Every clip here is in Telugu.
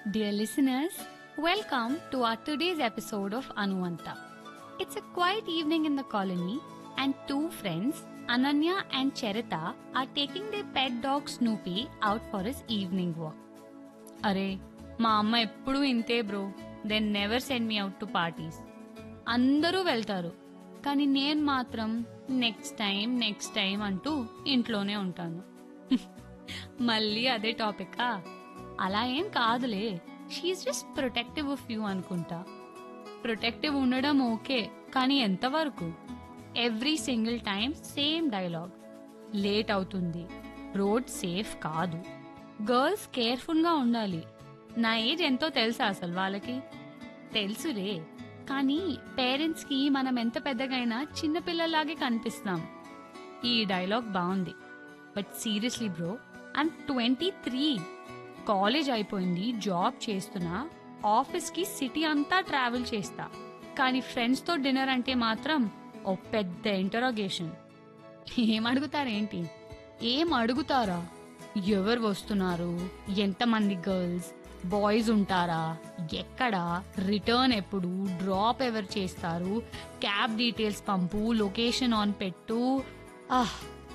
Dear listeners, welcome to our today's episode of Anuanta. It's a quiet evening in the colony, and two friends, Ananya and Cherita, are taking their pet dog Snoopy out for his evening walk. అరే మా అమ్మ ఎప్పుడూ ఇంతే bro then never send me out to parties అందరూ వెళ్తారు కానీ నేను మాత్రం నెక్స్ట్ టైం నెక్స్ట్ టైం అంటూ ఇంట్లోనే ఉంటాను మళ్ళీ అదే టాపికా అలా ఏం కాదులే she just protective of you అనుకుంటా ప్రొటెక్టివ్ ఉండడం ఓకే కానీ ఎంతవరకు every single time same dialogue late అవుతుంది రోడ్ సేఫ్ కాదు గర్ల్స్ కేర్ఫుల్గా ఉండాలి నా ఏజ్ ఎంతో తెలుసా అసలు వాళ్ళకి తెలుసులే కానీ పేరెంట్స్కి మనం ఎంత పెద్దగైనా చిన్నపిల్లలాగే కనిపిస్తాం ఈ డైలాగ్ బాగుంది but seriously bro I'm twenty three college అయిపోయింది జాబ్ చేస్తున్నా ఆఫీస్కి సిటీ అంతా ట్రావెల్ చేస్తా కానీ ఫ్రెండ్స్తో డిన్నర్ అంటే మాత్రం ఓ పెద్ద ఇంటరోగేషన్ ఏం అడుగుతారేంటి ఏం అడుగుతారా ఎవరు వస్తున్నారు ఎంతమంది గర్ల్స్ బాయ్స్ ఉంటారా ఎక్కడ రిటర్న్ ఎప్పుడు డ్రాప్ ఎవరు చేస్తారు క్యాబ్ డీటెయిల్స్ పంపు లొకేషన్ ఆన్ పెట్టు ఆహ్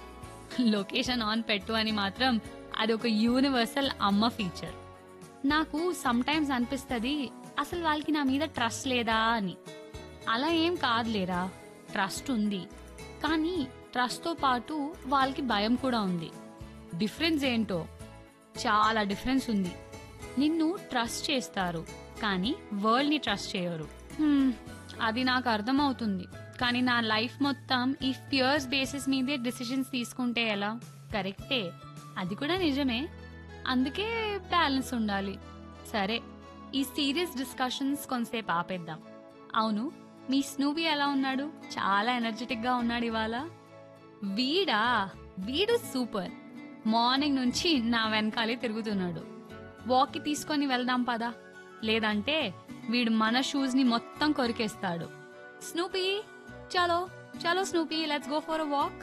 లొకేషన్ ఆన్ పెట్టు అని మాత్రం అది ఒక యూనివర్సల్ అమ్మ ఫీచర్ నాకు సమ్ టైమ్స్ అనిపిస్తుంది అసలు వాళ్ళకి నా మీద ట్రస్ట్ లేదా అని అలా ఏం కాదులేరా ట్రస్ట్ ఉంది కానీ ట్రస్ట్తో పాటు వాళ్ళకి భయం కూడా ఉంది డిఫరెన్స్ ఏంటో చాలా డిఫరెన్స్ ఉంది నిన్ను ట్రస్ట్ చేస్తారు కానీ వరల్డ్ని ట్రస్ట్ చేయరు హ్మ్, అది నాకు అర్థమవుతుంది కానీ నా లైఫ్ మొత్తం ఈ ఫియర్స్ బేసిస్ మీదే డిసిషన్స్ తీసుకుంటే ఎలా కరెక్టే అది కూడా నిజమే అందుకే బ్యాలెన్స్ ఉండాలి సరే ఈ సీరియస్ డిస్కషన్స్ కొంతసేపు ఆపేద్దాం అవును మీ స్నూబీ ఎలా ఉన్నాడు చాలా ఎనర్జెటిక్ గా ఉన్నాడు ఇవాళ వీడా వీడు సూపర్ మార్నింగ్ నుంచి నా వెనకాలే తిరుగుతున్నాడు వాక్కి తీసుకొని వెళ్దాం పదా లేదంటే వీడు మన షూస్ ని మొత్తం కొరికేస్తాడు స్నూపీ చలో చలో Snoopy let's go for a walk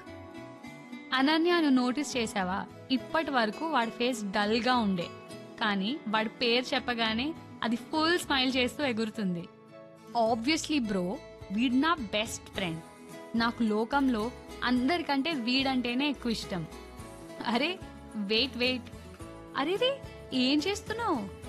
Ananya నువ్వు నోటీస్ చేసావా ఇప్పటి వరకు వాడి ఫేస్ డల్ గా ఉండే కానీ వాడి పేరు చెప్పగానే అది ఫుల్ స్మైల్ చేస్తూ ఎగురుతుంది ఆబ్వియస్లీ బ్రో వీడ్ నా బెస్ట్ ఫ్రెండ్ నాకు లోకంలో అందరికంటే వీడంటేనే ఎక్కువ ఇష్టం అరే వెయిట్ వెయిట్ అరే రే ఏం చేస్తున్నావు